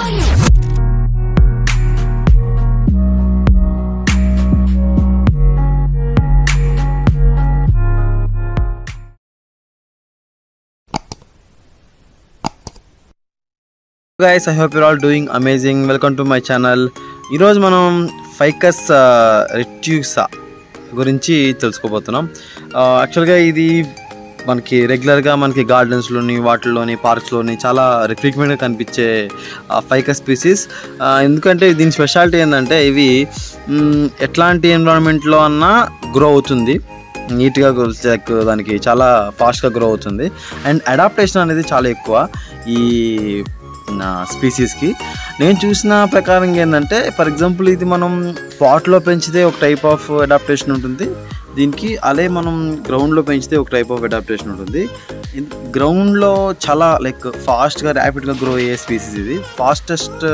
Guys I hope you're all doing amazing welcome to my channel ఈరోజు మనం Ficus రెట్యూసా గురించి తెలుసుకోబోతున్నాం యాక్చువల్గా ఇది మనకి రెగ్యులర్గా మనకి గార్డెన్స్లోని వాటిల్లోని పార్క్స్లోని చాలా ఫ్రీక్వెంట్గా కనిపించే ఫైకస్ స్పీసీస్ ఎందుకంటే దీని స్పెషాలిటీ ఏంటంటే ఇవి మ్, ఎట్లాంటి ఎన్విరాన్మెంట్లో అన్నా గ్రో అవుతుంది నీట్గా లైక్ దానికి చాలా ఫాస్ట్గా గ్రో అవుతుంది అండ్ అడాప్టేషన్ అనేది చాలా ఎక్కువ ఈ స్పీసీస్కి నేను చూసిన ప్రకారం ఏంటంటే ఫర్ ఎగ్జాంపుల్ ఇది మనం పాట్లో పెంచితే ఒక టైప్ ఆఫ్ అడాప్టేషన్ ఉంటుంది దీనికి అదే మనం గ్రౌండ్లో పెంచితే ఒక టైప్ ఆఫ్ అడాప్టేషన్ ఉంటుంది గ్రౌండ్లో చాలా లైక్ ఫాస్ట్గా ర్యాపిడ్గా గ్రో అయ్యే స్పీసీస్ ఇది ఫాస్టెస్ట్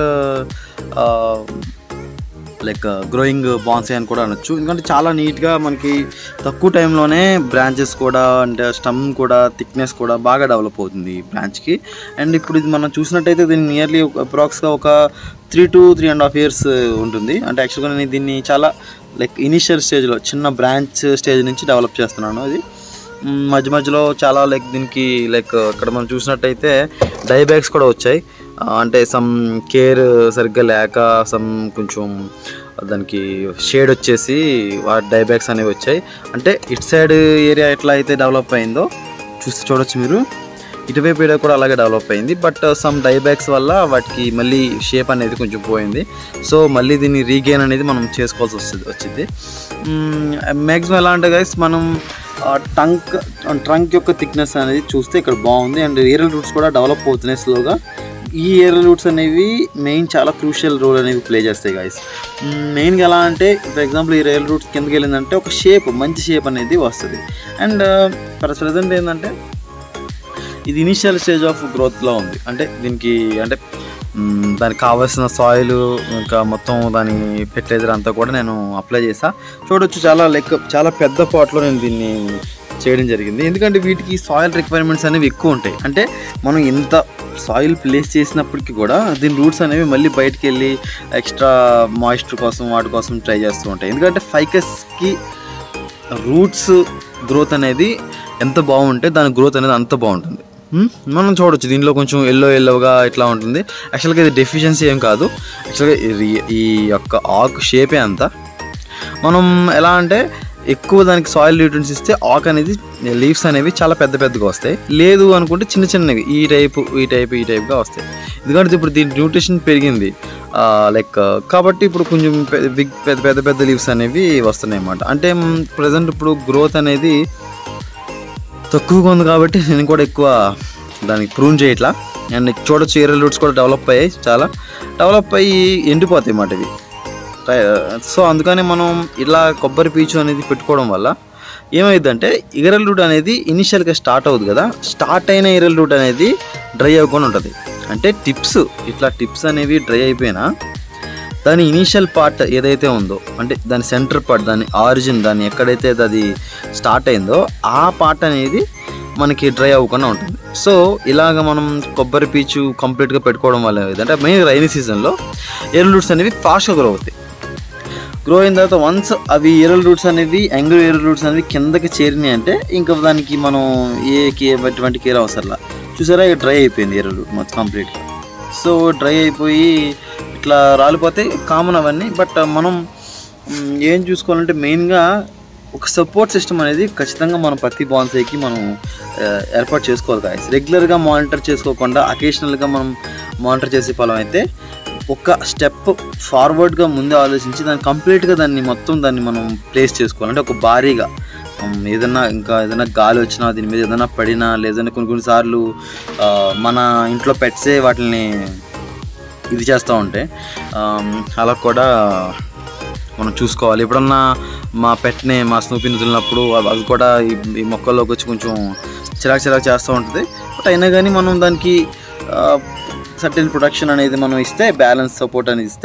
లైక్ గ్రోయింగ్ బాన్సీ అని కూడా అనొచ్చు ఎందుకంటే చాలా నీట్గా మనకి తక్కువ టైంలోనే బ్రాంచెస్ కూడా అండ్ స్టమ్ కూడా థిక్నెస్ కూడా బాగా డెవలప్ అవుతుంది ఈ బ్రాంచ్కి అండ్ ఇప్పుడు ఇది మనం చూసినట్టయితే దీన్ని నియర్లీ అప్రాక్స్గా ఒక three to three and half years ఉంటుంది అంటే యాక్చువల్గా నేను దీన్ని చాలా లైక్ ఇనిషియల్ స్టేజ్లో చిన్న బ్రాంచ్ స్టేజ్ నుంచి డెవలప్ చేస్తున్నాను ఇది మ్, మధ్య మధ్యలో చాలా లైక్ దీనికి లైక్ ఇక్కడ మనం చూసినట్టయితే డైబ్యాగ్స్ కూడా వచ్చాయి ఆ, అంటే సమ్ కేర్ సరిగ్గా లేక సమ్ కొంచెం దానికి షేడ్ వచ్చేసి వాటి డైబ్యాగ్స్ అనేవి వచ్చాయి అంటే ఇటు సైడ్ ఏరియా ఎట్లా అయితే డెవలప్ అయిందో చూస్తే చూడొచ్చు మీరు ఇటువైపు ఏరియా కూడా అలాగే డెవలప్ అయింది బట్ సమ్ డైబ్యాగ్స్ వల్ల వాటికి మళ్ళీ షేప్ అనేది కొంచెం పోయింది సో మళ్ళీ దీన్ని రీగెయిన్ అనేది మనం చేసుకోవాల్సి వస్తుంది వచ్చింది మ్యాక్సిమం ఎలా అంటే గైస్ మనం టంక్ ట్రంక్ యొక్క థిక్నెస్ అనేది చూస్తే ఇక్కడ బాగుంది అండ్ ఏరల్ రూట్స్ కూడా డెవలప్ అవుతున్నాయి స్లోగా ఈ ఏరల్ రూట్స్ అనేవి మెయిన్ చాలా క్రూషియల్ రోల్ అనేవి ప్లే చేస్తాయి గాయస్ మెయిన్గా ఎలా అంటే ఫర్ ఎగ్జాంపుల్ ఈ రైల్ రూట్స్ కిందకి వెళ్ళిందంటే ఒక షేప్ మంచి షేప్ అనేది వస్తుంది అండ్ ప్రజెంట్ ఏంటంటే ఇది ఇనిషియల్ స్టేజ్ ఆఫ్ గ్రోత్లో ఉంది అంటే దీనికి అంటే మ్, దానికి కావాల్సిన సాయిల్ ఇంకా మొత్తం దాని ఫెర్టిలైజర్ అంతా కూడా నేను అప్లై చేసా చూడొచ్చు చాలా లైక్ చాలా పెద్ద పాట్లో నేను దీన్ని చేయడం జరిగింది ఎందుకంటే వీటికి సాయిల్ రిక్వైర్మెంట్స్ అనేవి ఎక్కువ ఉంటాయి అంటే మనం ఎంత సాయిల్ ప్లేస్ చేసినప్పటికీ కూడా దీని రూట్స్ అనేవి మళ్ళీ బయటికి వెళ్ళి ఎక్స్ట్రా మాయిస్చర్ కోసం వాటి కోసం ట్రై చేస్తూ ఉంటాయి ఎందుకంటే ఫైకస్కి రూట్స్ గ్రోత్ అనేది ఎంత బాగుంటే దాని గ్రోత్ అనేది అంత బాగుంటుంది హ్మ్? మనం చూడొచ్చు దీనిలో కొంచెం ఎల్లో ఎల్లోగా ఇట్లా ఉంటుంది యాక్చువల్గా ఇది డెఫిషియన్సీ ఏం కాదు యాక్చువల్గా ఈ- ఈ యొక్క ఆకు షేపే అంతా మనం ఎలా అంటే ఎక్కువ దానికి సాయిల్ న్యూట్రియన్స్ ఇస్తే ఆక్ అనేది లీవ్స్ అనేవి చాలా పెద్ద పెద్దగా వస్తాయి లేదు అనుకుంటే చిన్న చిన్నవి ఈ టైపు ఈ టైపు ఈ టైప్గా వస్తాయి ఎందుకంటే ఇప్పుడు దీని న్యూట్రిషన్ పెరిగింది లైక్ కాబట్టి ఇప్పుడు కొంచెం బిగ్ పెద్ద పెద్ద పెద్ద లీవ్స్ అనేవి వస్తున్నాయి అన్నమాట అంటే ప్రజెంట్ ఇప్పుడు గ్రోత్ అనేది తక్కువగా ఉంది కాబట్టి నేను కూడా ఎక్కువ దానికి ప్రూన్ చేయట్లా అండ్ చూడొచ్చు ఏరియల్ రూట్స్ కూడా డెవలప్ అయ్యాయి చాలా డెవలప్ అయ్యి ఎండిపోతాయి అన్నమాట ఇవి సో అందుకని మనం ఇలా కొబ్బరి పీచు అనేది పెట్టుకోవడం వల్ల ఏమైందంటే ఇగరల్ రూట్ అనేది ఇనిషియల్గా స్టార్ట్ అవుతుంది కదా స్టార్ట్ అయిన ఇగరల్ రూట్ అనేది డ్రై అవ్వకుండా ఉంటుంది అంటే టిప్స్ ఇట్లా టిప్స్ అనేవి డ్రై అయిపోయినా దాని ఇనీషియల్ పార్ట్ ఏదైతే ఉందో అంటే దాని సెంటర్ పార్ట్ దాని ఆరిజిన్ దాని ఎక్కడైతే అది స్టార్ట్ అయిందో ఆ పార్ట్ అనేది మనకి డ్రై అవ్వకుండా ఉంటుంది సో ఇలాగ మనం కొబ్బరి పీచు కంప్లీట్గా పెట్టుకోవడం వల్ల ఏదంటే మెయిన్ రైనీ సీజన్లో ఎరుల్ రూట్స్ అనేవి ఫాస్ట్గా గ్రో అవుతాయి గ్రో అయిన తర్వాత వన్స్ అవి ఏరల్ రూట్స్ అనేవి యాంగ్రో ఏరల్ రూట్స్ అనేవి కిందకి చేరినాయి అంటే ఇంకా దానికి మనం ఏ కేర్ ఎటువంటి కేర్ అవసరంలా చూసారా ఇక డ్రై అయిపోయింది ఏరల్ రూట్ మొత్తం కంప్లీట్గా సో డ్రై అయిపోయి ఇట్లా రాలిపోతే కామన్ అవన్నీ బట్ మనం మ్, ఏం చూసుకోవాలంటే మెయిన్గా ఒక సపోర్ట్ సిస్టమ్ అనేది ఖచ్చితంగా మనం ప్రతి బాన్సైకి మనం ఆ, ఏర్పాటు చేసుకోవాలి గాయస్ రెగ్యులర్గా మానిటర్ చేసుకోకుండా అకేషనల్గా మనం మానిటర్ చేసే ఫలం అయితే ఒక స్టెప్ ఫార్వర్డ్గా ముందే ఆలోచించి దాన్ని కంప్లీట్గా దాన్ని మొత్తం దాన్ని మనం ప్లేస్ చేసుకోవాలి అంటే ఒక భారీగా ఉమ్, ఏదన్నా ఇంకా ఏదైనా గాలి వచ్చినా దీని మీద ఏదైనా పడినా లేదంటే కొన్ని కొన్నిసార్లు ఆ, మన ఇంట్లో పెట్సే వాటిని ఇది చేస్తూ ఉంటే ఆమ్, అలా కూడా మనం చూసుకోవాలి ఎప్పుడన్నా మా పెట్ని మా స్నూపిని వదిలినప్పుడు అవి అవి కూడా ఈ ఈ మొక్కల్లోకి వచ్చి కొంచెం చిరాకు చిరాకు చేస్తూ ఉంటుంది బట్ అయినా కానీ మనం దానికి సర్టెన్ ప్రొడక్షన్ అనేది మనం ఇస్తే బ్యాలెన్స్ సపోర్ట్ అనేది ఇస్తే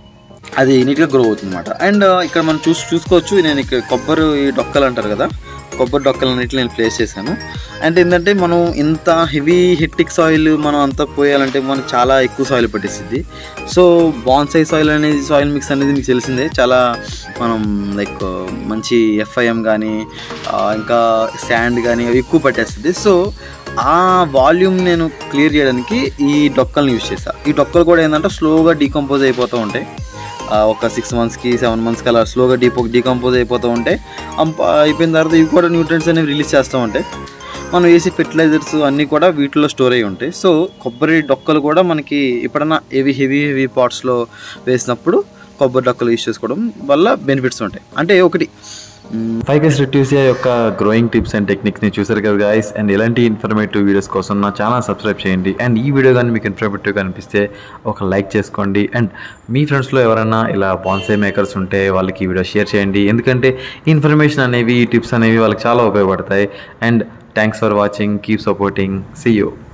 అది నీట్గా గ్రో అవుతుంది అనమాట అండ్ ఇక్కడ మనం చూసి చూసుకోవచ్చు నేను ఇక్కడ కొబ్బరి డొక్కలు అంటారు కదా కొబ్బరి డొక్కలన్నిటిని నేను ప్లేస్ చేశాను అంటే ఏంటంటే మనం ఇంత హెవీ హెట్టిక్ సాయిల్ మనం అంతా పోయాలంటే మనకు చాలా ఎక్కువ సాయిల్ పట్టేస్తుంది సో బాన్సై సాయిల్ అనేది సాయిల్ మిక్స్ అనేది మీకు తెలిసిందే చాలా మనం లైక్ మంచి ఎఫ్ఐఎం కానీ ఇంకా శాండ్ కానీ అవి ఎక్కువ పట్టేస్తుంది సో ఆ వాల్యూమ్ నేను క్లియర్ చేయడానికి ఈ డొక్కల్ని యూజ్ చేశాను ఈ డొక్కలు కూడా ఏంటంటే స్లోగా డీకంపోజ్ అయిపోతూ ఉంటాయి ఆ, ఒక సిక్స్ మంత్స్కి సెవెన్ మంత్స్కి అలా స్లోగా డీపో డీకంపోజ్ అయిపోతూ ఉంటాయి అంప అయిపోయిన తర్వాత ఇవి కూడా న్యూట్రియన్స్ అనేవి రిలీజ్ చేస్తూ ఉంటాయి మనం వేసే ఫెర్టిలైజర్స్ అన్నీ కూడా వీటిలో స్టోర్ అయ్యి ఉంటాయి సో కొబ్బరి డొక్కలు కూడా మనకి ఎప్పుడన్నా హెవీ హెవీ హెవీ పాట్స్లో వేసినప్పుడు కొబ్బరి డొక్కలు యూజ్ చేసుకోవడం వల్ల బెనిఫిట్స్ ఉంటాయి అంటే ఒకటి ఫైకస్ రెట్యూసియా యొక్క గ్రోయింగ్ టిప్స్ అండ్ టెక్నిక్స్ని చూసారు కదా గాయస్ అండ్ ఎలాంటి ఇన్ఫర్మేటివ్ వీడియోస్ కోసం నా ఛానల్ సబ్స్క్రైబ్ చేయండి అండ్ ఈ వీడియో కానీ మీకు ఇన్ఫర్మేటివ్ అనిపిస్తే ఒక లైక్ చేసుకోండి అండ్ మీ ఫ్రెండ్స్లో ఎవరైనా ఇలా బాన్సే మేకర్స్ ఉంటే వాళ్ళకి ఈ వీడియో షేర్ చేయండి ఎందుకంటే ఈ ఇన్ఫర్మేషన్ అనేవి ఈ టిప్స్ అనేవి వాళ్ళకి చాలా ఉపయోగపడతాయి and thanks for watching keep supporting see you